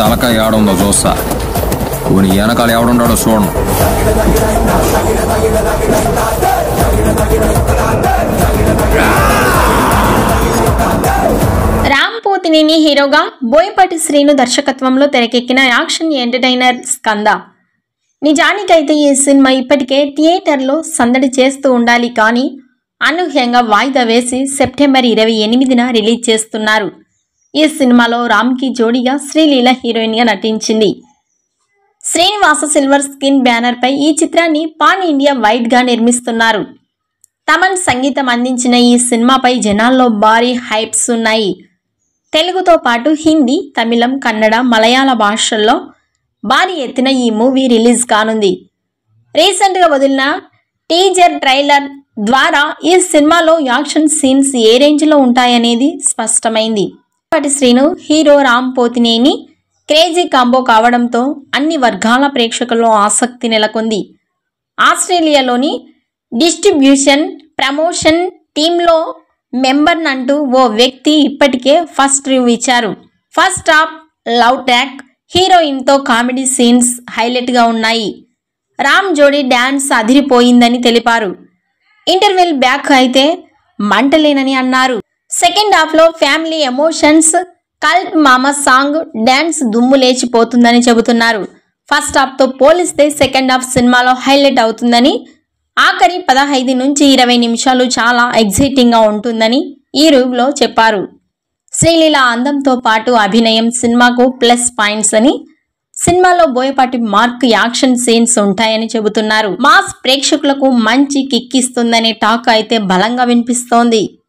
తలకాయ ఆడుందో చూస్తా కొన్ని వెనకాల ఎవడుండాడో చూడను రామ్ పోతినేని హీరోగా బోయపాటి శ్రీను దర్శకత్వంలో తెరకెక్కిన యాక్షన్ ఎంటర్టైనర్ స్కంద నిజానికైతే ఈ సినిమా ఇప్పటికే థియేటర్లో సందడి చేస్తూ ఉండాలి కానీ అనూహ్యంగా వాయిదా వేసి సెప్టెంబర్ ఇరవై ఎనిమిదిన రిలీజ్ చేస్తున్నారు ఈ సినిమాలో రామ్కి జోడీగా శ్రీలీల హీరోయిన్గా నటించింది శ్రీనివాస సిల్వర్ స్క్రీన్ బ్యానర్పై ఈ చిత్రాన్ని పాన్ ఇండియా వైడ్గా నిర్మిస్తున్నారు తమన్ సంగీతం అందించిన ఈ సినిమాపై జనాల్లో భారీ హైప్స్ ఉన్నాయి తెలుగుతో పాటు హిందీ తమిళం కన్నడ మలయాళ భాషల్లో భారీ ఎత్తున ఈ మూవీ రిలీజ్ కానుంది రీసెంట్గా వదిలిన టీజర్ ట్రైలర్ ద్వారా ఈ సినిమాలో యాక్షన్ సీన్స్ ఏ రేంజ్లో ఉంటాయనేది స్పష్టమైంది ఇప్పటి Srinu hero Ram Pothineni crazy combo కావడంతో అన్ని వర్గాల ప్రేక్షకుల్లో ఆసక్తి నెలకొంది ఆస్ట్రేలియాలోని డిస్ట్రిబ్యూషన్ ప్రమోషన్ టీంలో మెంబర్ అంటూ ఓ వ్యక్తి ఇప్పటికే ఫస్ట్ రివ్యూ ఇచ్చారు ఫస్ట్ హాఫ్ లవ్ ట్రాక్ హీరోయిన్తో కామెడీ సీన్స్ హైలైట్గా ఉన్నాయి రామ్ జోడీ డ్యాన్స్ అదిరిపోయిందని తెలిపారు ఇంటర్వెల్ బ్యాక్ అయితే మంటలేనని అన్నారు సెకండ్ హాఫ్లో ఫ్యామిలీ ఎమోషన్స్ కల్ట్ మామ సాంగ్ డ్యాన్స్ దుమ్ము లేచిపోతుందని చెబుతున్నారు ఫస్ట్ హాఫ్తో పోలిస్తే సెకండ్ హాఫ్ సినిమాలో హైలైట్ అవుతుందని ఆఖరి పదహైదు నుంచి ఇరవై నిమిషాలు చాలా ఎగ్జైటింగ్గా ఉంటుందని ఈ రివ్యూలో చెప్పారు శ్రీలీల అందంతో పాటు అభినయం సినిమాకు ప్లస్ పాయింట్స్ అని సినిమాలో బోయపాటి మార్క్ యాక్షన్ సీన్స్ ఉంటాయని చెబుతున్నారు మాస్ ప్రేక్షకులకు మంచి కిక్ ఇస్తుందనే టాక్ అయితే బలంగా వినిపిస్తోంది